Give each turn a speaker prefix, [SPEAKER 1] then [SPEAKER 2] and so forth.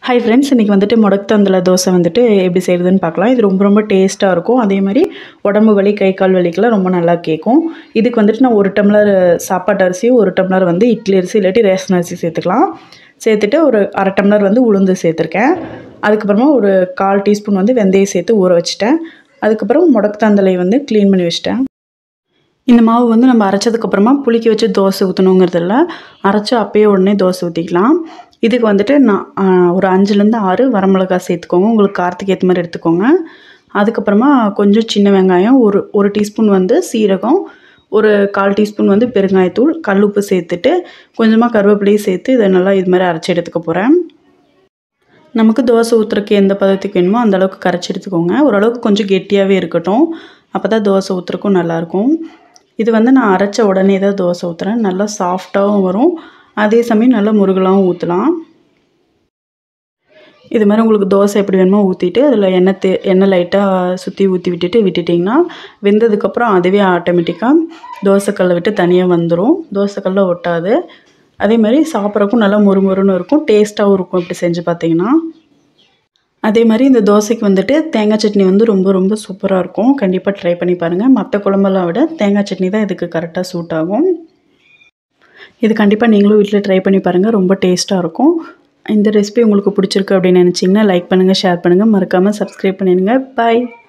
[SPEAKER 1] hi friends இன்றைக்கி வந்துட்டு முடக்குத்தந்தில் தோசை வந்துட்டு எப்படி செய்கிறதுன்னு பார்க்கலாம் இது ரொம்ப ரொம்ப டேஸ்ட்டாக இருக்கும் அதே மாதிரி உடம்பு வலி கை கால் வலிக்கெல்லாம் ரொம்ப நல்லா கேட்கும் இதுக்கு வந்துட்டு நான் ஒரு டம்ளர் சாப்பாட்டு அரிசி ஒரு டம்ளர் வந்து இட்லி அரிசி இல்லாட்டி ரேஷன் அரிசி சேர்த்துக்கலாம் சேர்த்துட்டு ஒரு அரை டம்ளர் வந்து உளுந்து சேர்த்துருக்கேன் அதுக்கப்புறமா ஒரு கால் டீஸ்பூன் வந்து வெந்தயம் சேர்த்து ஊற வச்சுட்டேன் அதுக்கப்புறம் முடக்குத்தந்தலை வந்து க்ளீன் பண்ணி வச்சுட்டேன் இந்த மாவு வந்து நம்ம அரைச்சதுக்கப்புறமா புளிக்க வச்சு தோசை ஊற்றணுங்கிறதில்ல அரைச்சி அப்பயே உடனே தோசை ஊற்றிக்கலாம் இதுக்கு வந்துட்டு நான் ஒரு அஞ்சுலேருந்து ஆறு வரமிளகா சேர்த்துக்கோங்க உங்களுக்கு காரத்துக்கு ஏற்ற மாதிரி எடுத்துக்கோங்க அதுக்கப்புறமா கொஞ்சம் சின்ன வெங்காயம் ஒரு ஒரு டீஸ்பூன் வந்து சீரகம் ஒரு கால் டீஸ்பூன் வந்து பெருங்காயத்தூள் கல்லுப்பு சேர்த்துட்டு கொஞ்சமாக கருவேப்பிலையும் சேர்த்து இதை நல்லா இது மாதிரி அரைச்சி எடுத்துக்க போகிறேன் நமக்கு தோசை ஊற்றுறக்கு எந்த பதத்துக்கு வேணுமோ அந்த அளவுக்கு கரைச்சி எடுத்துக்கோங்க ஓரளவுக்கு கொஞ்சம் கெட்டியாகவே இருக்கட்டும் அப்போ தான் தோசை ஊற்றுறக்கும் நல்லாயிருக்கும் இது வந்து நான் அரைச்ச உடனே தான் தோசை ஊற்றுறேன் நல்லா சாஃப்டாகவும் வரும் அதே சமயம் நல்லா முருகலாகவும் ஊற்றலாம் இது மாதிரி உங்களுக்கு தோசை எப்படி வேணுமோ ஊற்றிட்டு அதில் எண்ணெய் தே எண்ணெய் லைட்டாக சுற்றி ஊற்றி விட்டுட்டு விட்டுட்டிங்கன்னா வெந்ததுக்கப்புறம் அதுவே ஆட்டோமேட்டிக்காக தோசைக்கல்லை விட்டு தனியாக வந்துடும் தோசைக்கல்ல ஒட்டாது அதே மாதிரி சாப்பிட்றக்கும் நல்லா முறுமுறுன்னு இருக்கும் டேஸ்ட்டாகவும் இருக்கும் இப்படி செஞ்சு பார்த்தீங்கன்னா அதே மாதிரி இந்த தோசைக்கு வந்துட்டு தேங்காய் சட்னி வந்து ரொம்ப ரொம்ப சூப்பராக இருக்கும் கண்டிப்பாக ட்ரை பண்ணி பாருங்கள் மற்ற குழம்பெல்லாம் விட தேங்காய் சட்னி தான் இதுக்கு கரெக்டாக சூட் ஆகும் இது கண்டிப்பாக நீங்களும் வீட்டில் ட்ரை பண்ணி பாருங்கள் ரொம்ப டேஸ்ட்டாக இருக்கும் இந்த ரெசிபி உங்களுக்கு பிடிச்சிருக்கு அப்படின்னு நினச்சிங்கன்னா லைக் பண்ணுங்கள் ஷேர் பண்ணுங்கள் மறக்காமல் சப்ஸ்கிரைப் பண்ணிடுங்க பாய்